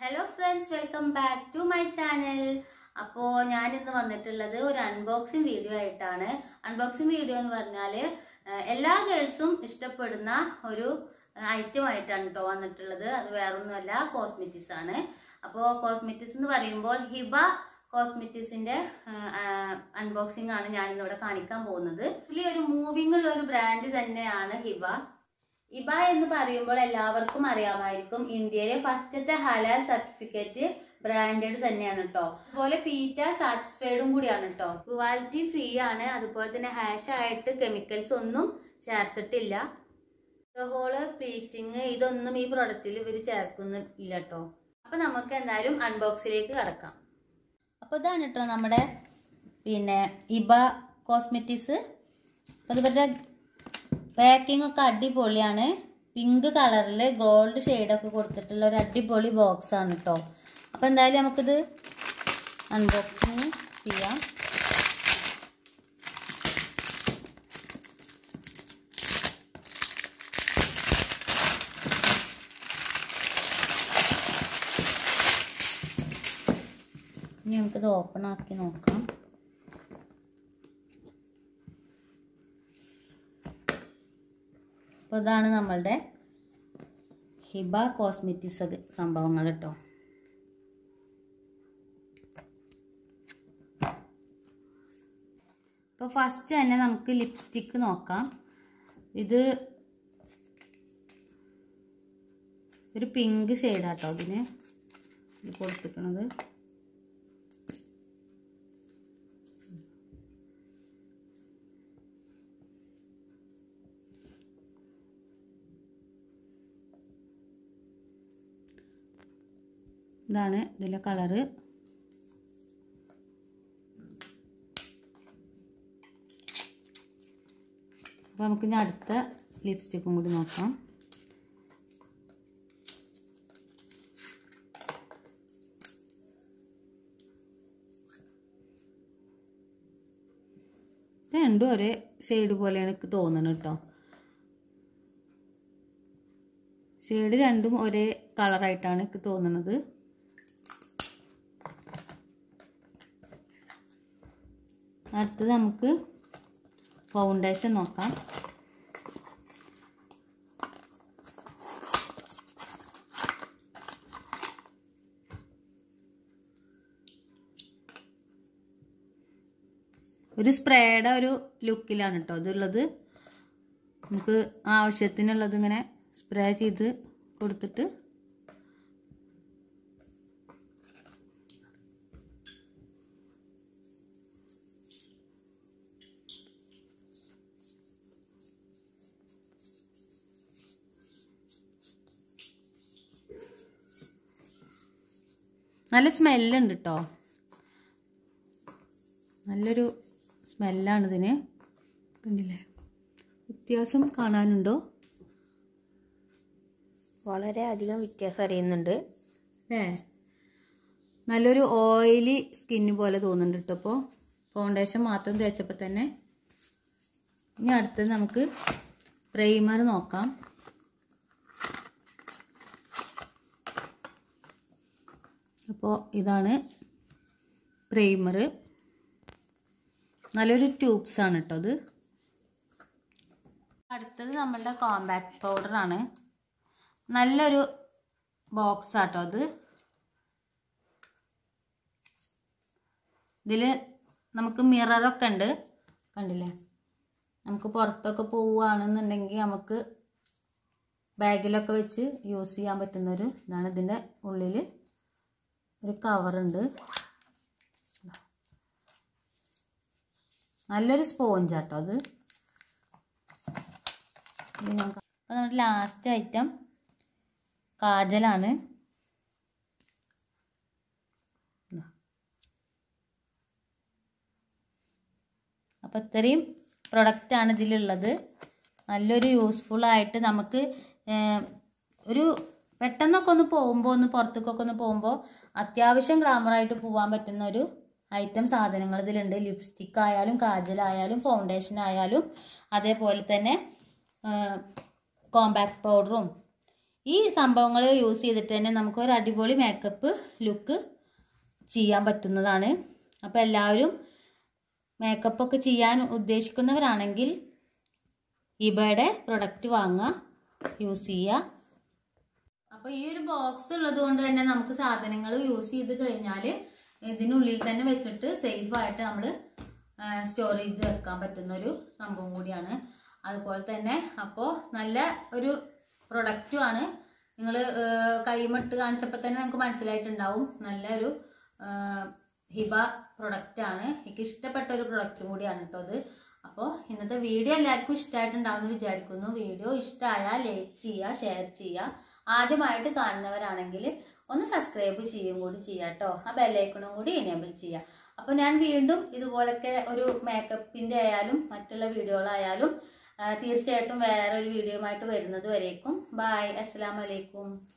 hello friends welcome back to my channel അപ്പോൾ ഞാൻ ഇന്ന് വന്നിട്ടുള്ളത് ഒരു അൺബോക്സിങ് വീഡിയോ ആയിട്ടാണ് അൺബോക്സിങ് വീഡിയോ എന്ന് പറഞ്ഞാൽ എല്ലാ ഗേൾസും ഇഷ്ടപ്പെടുന്ന ഒരു ഐറ്റം ആയിട്ടാണ് കേട്ടോ വന്നിട്ടുള്ളത് അത് വേറൊന്നുമല്ല കോസ്മെറ്റിക്സ് ആണ് അപ്പോൾ കോസ്മെറ്റിക്സ് എന്ന് പറയുമ്പോൾ ഹിബ കോസ്മെറ്റിക്സിന്റെ അൺബോക്സിംഗ് ആണ് ഞാൻ ഇന്നിവിടെ കാണിക്കാൻ പോകുന്നത് ഇതിൽ ഒരു മൂവിംഗ് ഉള്ള ഒരു ബ്രാൻഡ് തന്നെയാണ് ഹിബ ഇബ എന്ന് പറയുമ്പോൾ എല്ലാവർക്കും അറിയാമായിരിക്കും ഇന്ത്യയിലെ ഫസ്റ്റത്തെ ഹലാൽ സർട്ടിഫിക്കറ്റ് ബ്രാൻഡഡ് തന്നെയാണ് കേട്ടോ അതുപോലെ പീറ്റ സാറ്റിസ്ഫൈഡും കൂടിയാണ് കേട്ടോ ക്വാളിറ്റി ഫ്രീ ആണ് അതുപോലെ തന്നെ ഹാഷ് ആയിട്ട് കെമിക്കൽസ് ഒന്നും ചേർത്തിട്ടില്ല ആൽക്കഹോള് ബ്ലീച്ചിങ് ഇതൊന്നും ഈ പ്രൊഡക്റ്റിൽ ഇവർ ചേർക്കുന്നില്ല കേട്ടോ അപ്പൊ നമുക്ക് എന്തായാലും അൺബോക്സിലേക്ക് കടക്കാം അപ്പോൾ ഇതാണ് കേട്ടോ നമ്മുടെ പിന്നെ ഇബ കോസ്മെറ്റിക്സ് അപ്പോൾ ഇവരുടെ പാക്കിംഗ് ഒക്കെ അടിപൊളിയാണ് പിങ്ക് കളറിൽ ഗോൾഡ് ഷെയ്ഡൊക്കെ കൊടുത്തിട്ടുള്ള ഒരു അടിപൊളി ബോക്സ് ആണ് കേട്ടോ അപ്പോൾ എന്തായാലും നമുക്കിത് അൺബോക്സിങ് ചെയ്യാം ഇനി നമുക്കിത് ഓപ്പൺ ആക്കി നോക്കാം അപ്പോൾ ഇതാണ് നമ്മളുടെ ഹിബ കോസ്മെറ്റിക്സ് സംഭവങ്ങൾ കേട്ടോ അപ്പോൾ ഫസ്റ്റ് തന്നെ നമുക്ക് ലിപ്സ്റ്റിക്ക് നോക്കാം ഇത് ഒരു പിങ്ക് ഷെയ്ഡാട്ടോ ഇതിന് ഇത് കൊടുത്തിക്കണത് ഇതാണ് ഇതിലെ കളറ് അപ്പോൾ നമുക്ക് ഇനി അടുത്ത ലിപ്സ്റ്റിക്കും കൂടി നോക്കാം രണ്ടും ഒരേ ഷെയ്ഡ് പോലെയാണ് എനിക്ക് തോന്നുന്നത് കേട്ടോ ഷെയ്ഡ് രണ്ടും ഒരേ കളറായിട്ടാണ് എനിക്ക് തോന്നുന്നത് അടുത്തത് നമുക്ക് ഫൗണ്ടേഷൻ നോക്കാം ഒരു സ്പ്രേയുടെ ഒരു ലുക്കിലാണ് കേട്ടോ ഇതുള്ളത് നമുക്ക് ആവശ്യത്തിനുള്ളത് ഇങ്ങനെ സ്പ്രേ ചെയ്ത് കൊടുത്തിട്ട് നല്ല സ്മെല്ലുണ്ട് കേട്ടോ നല്ലൊരു സ്മെല്ലാണ് ഇതിന് കണ്ടില്ലേ വ്യത്യാസം കാണാനുണ്ടോ വളരെ അധികം വ്യത്യാസം അറിയുന്നുണ്ട് ഏ നല്ലൊരു ഓയിലി സ്കിന്ന് പോലെ തോന്നുന്നുണ്ട് കേട്ടോ അപ്പോൾ ഫൗണ്ടേഷൻ മാത്രം തേച്ചപ്പോൾ തന്നെ ഇനി അടുത്തത് നമുക്ക് പ്രൈമർ നോക്കാം അപ്പോൾ ഇതാണ് പ്രൈമർ നല്ലൊരു ട്യൂബ്സ് ആണ് കേട്ടോ ഇത് അടുത്തത് നമ്മളുടെ കോമ്പാക്ട് പൗഡറാണ് നല്ലൊരു ബോക്സ് ആട്ടോ അത് ഇതിൽ നമുക്ക് മിററൊക്കെ ഉണ്ട് കണ്ടില്ലേ നമുക്ക് പുറത്തൊക്കെ പോവുകയാണെന്നുണ്ടെങ്കിൽ നമുക്ക് ബാഗിലൊക്കെ വെച്ച് യൂസ് ചെയ്യാൻ പറ്റുന്നൊരു ഇതാണ് ഇതിൻ്റെ ഉള്ളിൽ ഒരു കവറുണ്ട് നല്ലൊരു സ്പോഞ്ച് ആട്ടോ അത് ഇത് നമുക്ക് അപ്പോൾ നമ്മുടെ ലാസ്റ്റ് ഐറ്റം കാജലാണ് അപ്പോൾ ഇത്രയും പ്രൊഡക്റ്റാണ് ഇതിലുള്ളത് നല്ലൊരു യൂസ്ഫുൾ ആയിട്ട് നമുക്ക് ഒരു പെട്ടെന്നൊക്കെ ഒന്ന് പോകുമ്പോൾ ഒന്ന് പുറത്തേക്കൊക്കെ ഒന്ന് പോകുമ്പോൾ അത്യാവശ്യം ഗ്ലാമറായിട്ട് പോകാൻ പറ്റുന്ന ഒരു ഐറ്റം സാധനങ്ങൾ ഇതിലുണ്ട് ലിപ്സ്റ്റിക് ആയാലും കാജലായാലും ഫൗണ്ടേഷൻ ആയാലും അതേപോലെ തന്നെ കോമ്പാക്ട് പൗഡറും ഈ സംഭവങ്ങൾ യൂസ് ചെയ്തിട്ട് തന്നെ നമുക്ക് ഒരു അടിപൊളി മേക്കപ്പ് ലുക്ക് ചെയ്യാൻ പറ്റുന്നതാണ് അപ്പോൾ എല്ലാവരും മേക്കപ്പ് ഒക്കെ ചെയ്യാൻ ഉദ്ദേശിക്കുന്നവരാണെങ്കിൽ ഇബയുടെ പ്രൊഡക്റ്റ് വാങ്ങുക യൂസ് ചെയ്യുക അപ്പോൾ ഈ ഒരു ബോക്സ് ഉള്ളത് കൊണ്ട് തന്നെ നമുക്ക് സാധനങ്ങൾ യൂസ് ചെയ്ത് കഴിഞ്ഞാൽ ഇതിനുള്ളിൽ തന്നെ വെച്ചിട്ട് സേഫ് ആയിട്ട് നമ്മൾ സ്റ്റോർ ചെയ്ത് വെക്കാൻ പറ്റുന്ന ഒരു സംഭവം കൂടിയാണ് അതുപോലെ തന്നെ അപ്പോൾ നല്ല ഒരു പ്രൊഡക്റ്റുമാണ് നിങ്ങൾ കൈമട്ട് കാണിച്ചപ്പോൾ തന്നെ നമുക്ക് മനസ്സിലായിട്ടുണ്ടാവും നല്ലൊരു ആ, ഹിബ പ്രൊഡക്റ്റാണ് എനിക്ക് ഇഷ്ടപ്പെട്ട ഒരു പ്രൊഡക്റ്റും കൂടിയാണ് കേട്ടോ അത് അപ്പോൾ ഇന്നത്തെ വീഡിയോ എല്ലാവർക്കും ഇഷ്ടമായിട്ടുണ്ടാവുമെന്ന് വിചാരിക്കുന്നു വീഡിയോ ഇഷ്ടമായാൽ ലൈക്ക് ചെയ്യുക ഷെയർ ചെയ്യുക ആദ്യമായിട്ട് കാണുന്നവരാണെങ്കിൽ ഒന്ന് സബ്സ്ക്രൈബ് ചെയ്യും കൂടി ചെയ്യുക കേട്ടോ ആ ബെല്ലൈക്കണും കൂടി എനേബിൾ ചെയ്യുക അപ്പോൾ ഞാൻ വീണ്ടും ഇതുപോലൊക്കെ ഒരു മേക്കപ്പിൻ്റെ ആയാലും മറ്റുള്ള വീഡിയോകളായാലും ആ, തീർച്ചയായിട്ടും വേറൊരു വീഡിയോയുമായിട്ട് വരുന്നത് വരേക്കും ബായ് അസ്സലാമലൈക്കും